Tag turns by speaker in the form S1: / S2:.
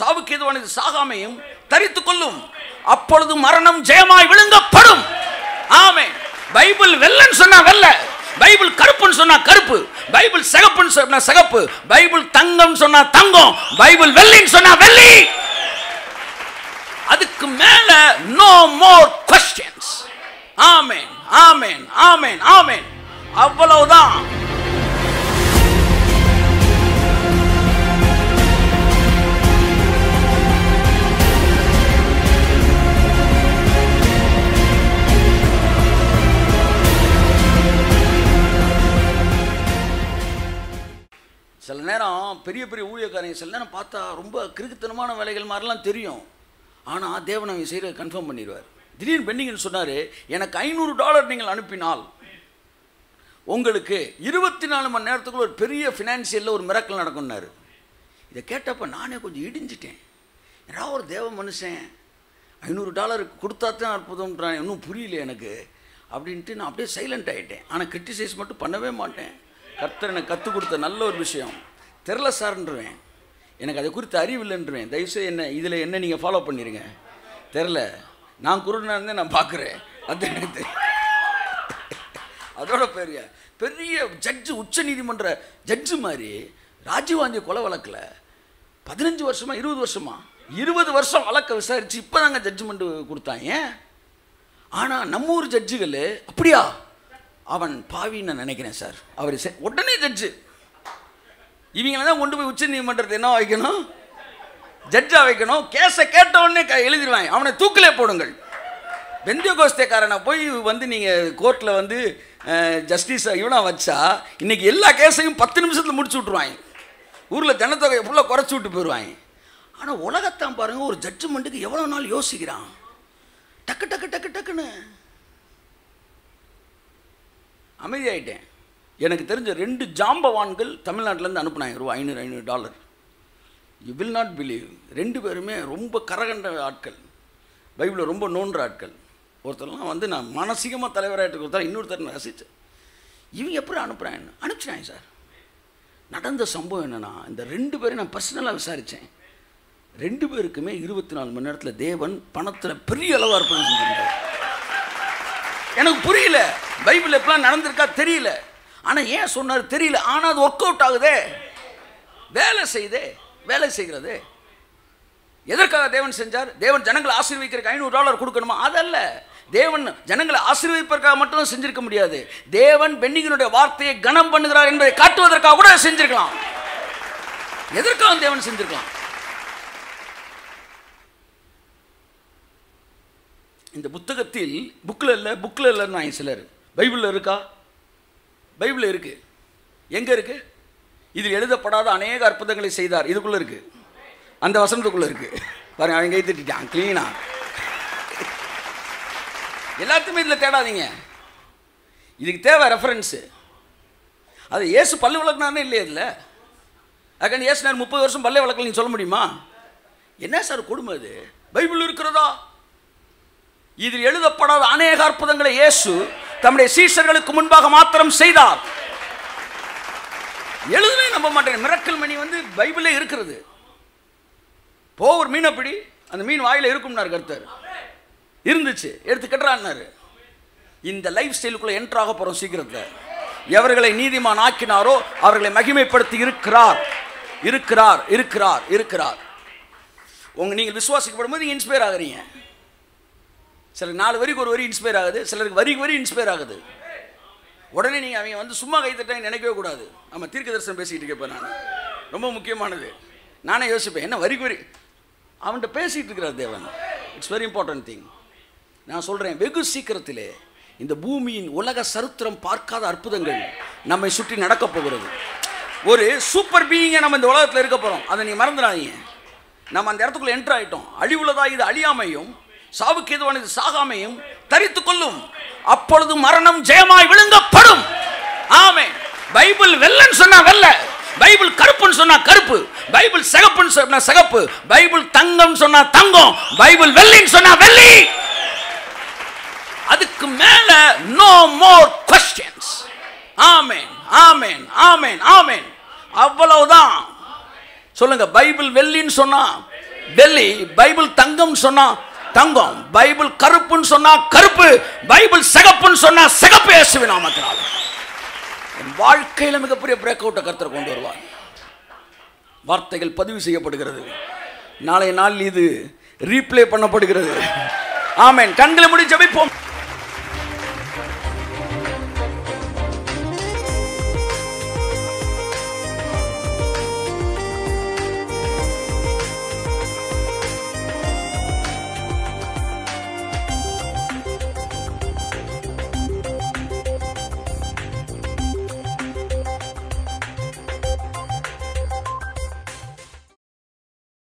S1: சாவுக்கு எதுவானது சாகாமையும் தரித்துக் கொள்ளும் அப்பொழுது மரணம் ஜெயமாய் விழுங்கப்படும் ஆமே பைபிள் வெள்ளன்னு சொன்னா வெள்ள பைபிள் கருப்புன்னு சொன்னா கருப்பு பைபிள் சிகப்புன்னு சொன்னா சிகப்பு பைபிள் தங்கம் சொன்னா தங்கம் பைபிள் வெள்ளின்னு சொன்னா வெள்ளி அதுக்கு மேல நோ மோர் கொஸ்டின்ஸ் ஆமேன் ஆமேன் ஆமேன் ஆமேன் அவ்வளவுதான் சில நேரம் பெரிய பெரிய ஊழியக்காரங்க சில நேரம் பார்த்தா ரொம்ப கிறுக்குத்தனமான வேலைகள் மாதிரிலாம் தெரியும் ஆனால் தேவன் அவங்க செய்கிற கன்ஃபார்ம் பண்ணிடுவார் திடீர்னு பெண்டிங்கன்னு சொன்னார் எனக்கு ஐநூறு டாலர் நீங்கள் அனுப்பினால் உங்களுக்கு இருபத்தி நாலு மணி நேரத்துக்குள்ள ஒரு பெரிய ஃபினான்சியலில் ஒரு மிரக்கல் நடக்கும்னாரு இதை கேட்டப்ப நானே கொஞ்சம் இடிஞ்சிட்டேன் ஏதாவது ஒரு தேவ மனுஷன் ஐநூறு டாலர் கொடுத்தா தான் அற்புதம்ன்றான் இன்னும் புரியல எனக்கு அப்படின்ட்டு நான் அப்படியே சைலண்ட் ஆகிட்டேன் ஆனால் கிரிட்டிசைஸ் மட்டும் பண்ணவே மாட்டேன் கர்த்தர் எனக்கு கற்றுக் கொடுத்த நல்ல ஒரு விஷயம் தெரில சார்ன்றுவேன் எனக்கு அதை குறித்து அறிவில்லைன்றுவேன் தயவுசெய்து என்ன இதில் என்ன நீங்கள் ஃபாலோ பண்ணிடுங்க தெரில நான் குருடனாக இருந்தே நான் பார்க்குறேன் அது எனக்கு தெரியும் அதோட பெரிய பெரிய ஜட்ஜு உச்ச நீதிமன்ற ஜட்ஜு மாதிரி ராஜீவ்காந்தி கொலை வழக்கில் பதினஞ்சு வருஷமா இருபது வருஷமா இருபது வருஷம் வழக்கை விசாரித்து இப்போ தாங்க ஜட்ஜ்மெண்ட் கொடுத்தாங்க ஆனால் நம்ம ஊர் ஜட்ஜுகள் அப்படியா அவன் பாவின்னு நான் நினைக்கிறேன் சார் அவர் செ- உடனே ஜட்ஜு இவங்களை தான் கொண்டு போய் உச்ச நீதிமன்றத்தை என்ன வைக்கணும் ஜட்ஜாக வைக்கணும் கேஸை கேட்ட உடனே க- எழுதிடுவாங்க அவனை தூக்கிலே போடுங்கள் வெந்திய கோஸ்தேக்காரனை போய் வந்து நீங்கள் கோர்ட்டில் வந்து ஜஸ்டிஸ் இவனா வச்சா இன்னைக்கு எல்லா கேஸையும் பத்து நிமிஷத்தில் முடிச்சு விட்ருவாங்க ஊரில் ஜனத்தொகையை ஃபுல்லாக குறைச்சி விட்டு போயிடுவாங்க ஆனால் உலகத்தான் பாருங்கள் ஒரு ஜட்ஜ்மெண்ட்டுக்கு எவ்வளோ நாள் யோசிக்கிறான் டக்கு டக்கு டக்கு டக்குன்னு அமைதியாயிட்டேன் எனக்கு தெரிஞ்ச ரெண்டு ஜாம்பவான்கள் தமிழ்நாட்டிலேருந்து அனுப்புனாங்க ரூபா ஐநூறு ஐநூறு dollar you will not believe ரெண்டு பேருமே ரொம்ப கரகண்ட ஆட்கள் பைபிளை ரொம்ப நோன்ற ஆட்கள் ஒருத்தர்லாம் வந்து நான் மானசீகமாக தலைவராகிட்டு ஒருத்தர் இன்னொருத்தர் நான் ரசித்தேன் இவங்க எப்படி அனுப்புகிறாங்க அனுப்பிச்சிட்டாங்க சார் நடந்த சம்பவம் என்னென்னா இந்த ரெண்டு பேரும் நான் பர்சனலாக விசாரித்தேன் ரெண்டு பேருக்குமே இருபத்தி நாலு மணி நேரத்தில் தேவன் பணத்தில் பெரிய அளவு அர்ப்பணம் செஞ்சிருந்தார் எனக்கு புரியல பைபிள் எப்பலாம் நடந்திருக்கா தெரியல ஆனால் ஏன் சொன்னார் தெரியல ஆனால் அது ஒர்க் அவுட் ஆகுதே வேலை செய்தே வேலை செய்கிறது எதற்காக தேவன் செஞ்சார் தேவன் ஜனங்களை ஆசீர்வதிக்கிறதுக்கு ஐநூறு டாலர் கொடுக்கணுமா அதல்ல தேவன் ஜனங்களை ஆசீர்வதிப்பதற்காக மட்டும் செஞ்சிருக்க முடியாது தேவன் பெண்ணிகனுடைய வார்த்தையை கனம் பண்ணுகிறார் என்பதை காட்டுவதற்காக கூட செஞ்சிருக்கலாம் எதற்காக தேவன் செஞ்சிருக்கலாம் இந்த புத்தகத்தில் புக்கில் இல்லை புக்கில் இல்லைன்னு சிலர் பைபிளில் இருக்கா பைபிளில் இருக்கு எங்கே இருக்கு இதில் எழுதப்படாத அநேக அற்புதங்களை செய்தார் இதுக்குள்ளே இருக்கு அந்த வசனத்துக்குள்ளே இருக்கு பாருங்க அவன் கை தட்டிட்டான் க்ளீனா எல்லாத்தையுமே இதில் தேடாதீங்க இதுக்கு தேவை ரெஃபரன்ஸு அது ஏசு பல்லு விளக்குனானே இல்லையா இதில் அதுக்காண்டி ஏசு நான் முப்பது வருஷம் பல்லே விளக்கல நீங்கள் சொல்ல முடியுமா என்ன சார் கொடுமை அது பைபிள் இருக்கிறதா இதில் எழுதப்படாத அநேக அற்புதங்களை இயேசு தம்முடைய சீஷர்களுக்கு முன்பாக மாத்திரம் செய்தார் எழுதவே நம்ப மாட்டேன் மிரக்கல் மணி வந்து பைபிளே இருக்கிறது போ ஒரு மீனை பிடி அந்த மீன் வாயில இருக்கும்னார் கர்த்தர் இருந்துச்சு எடுத்து கட்டுறான்னாரு இந்த லைஃப் ஸ்டைலுக்குள்ள என்ட்ரு ஆக போறோம் சீக்கிரத்தில் எவர்களை நீதிமான் ஆக்கினாரோ அவர்களை மகிமைப்படுத்தி இருக்கிறார் இருக்கிறார் இருக்கிறார் இருக்கிறார் உங்க நீங்கள் விசுவாசிக்கப்படும் போது நீங்கள் இன்ஸ்பயர் ஆகுறீங்க சிலர் நாலு வரிக்கு ஒரு வரி இன்ஸ்பயர் ஆகுது சிலருக்கு வரிக்கு வரி இன்ஸ்பயர் ஆகுது உடனே நீங்கள் அவங்க வந்து சும்மா கை தட்டாங்க நினைக்கவே கூடாது நம்ம தீர்க்க தரிசனம் பேசிக்கிட்டு இருக்கப்பேன் நான் ரொம்ப முக்கியமானது நானே யோசிப்பேன் என்ன வரிக்கு வரி அவன்கிட்ட பேசிகிட்டு இருக்கிறார் தேவன் இட்ஸ் வெரி இம்பார்ட்டன்ட் திங் நான் சொல்கிறேன் வெகு சீக்கிரத்திலே இந்த பூமியின் உலக சரித்திரம் பார்க்காத அற்புதங்கள் நம்மை சுற்றி நடக்கப் போகிறது ஒரு சூப்பர் பீயிங்கை நம்ம இந்த உலகத்தில் இருக்க போகிறோம் அதை நீங்கள் மறந்துடாதீங்க நம்ம அந்த இடத்துக்குள்ள என்ட்ரு ஆயிட்டோம் அழிவுள்ளதா இது அழியாமையும் சாவுக்கு எதுவானது சாகாமையும் தரித்துக் கொள்ளும் அப்பொழுது மரணம் ஜெயமாய் விழுங்கப்படும் ஆமே பைபிள் வெள்ளன்னு சொன்னா வெள்ள பைபிள் கருப்புன்னு சொன்னா கருப்பு பைபிள் சிகப்புன்னு சொன்னா சிகப்பு பைபிள் தங்கம் சொன்னா தங்கம் பைபிள் வெள்ளின்னு சொன்னா வெள்ளி அதுக்கு மேல நோ மோர் கொஸ்டின்ஸ் ஆமேன் ஆமேன் ஆமேன் ஆமேன் அவ்வளவுதான் சொல்லுங்க பைபிள் வெள்ளின்னு சொன்னா டெல்லி பைபிள் தங்கம் சொன்னா தங்கம் பைபிள் கருப்புன்னு சொன்னா கருப்பு பைபிள் சிகப்புன்னு சொன்னா சிகப்பு இயேசுவின் நாமத்தினால் என் வாழ்க்கையில மிகப்பெரிய பிரேக் அவுட்டை கர்த்தர் கொண்டு வருவார் வார்த்தைகள் பதிவு செய்யப்படுகிறது நாளைய நாள் இது ரீப்ளே பண்ணப்படுகிறது ஆமென் கண்களை முடி ஜெபிப்போம்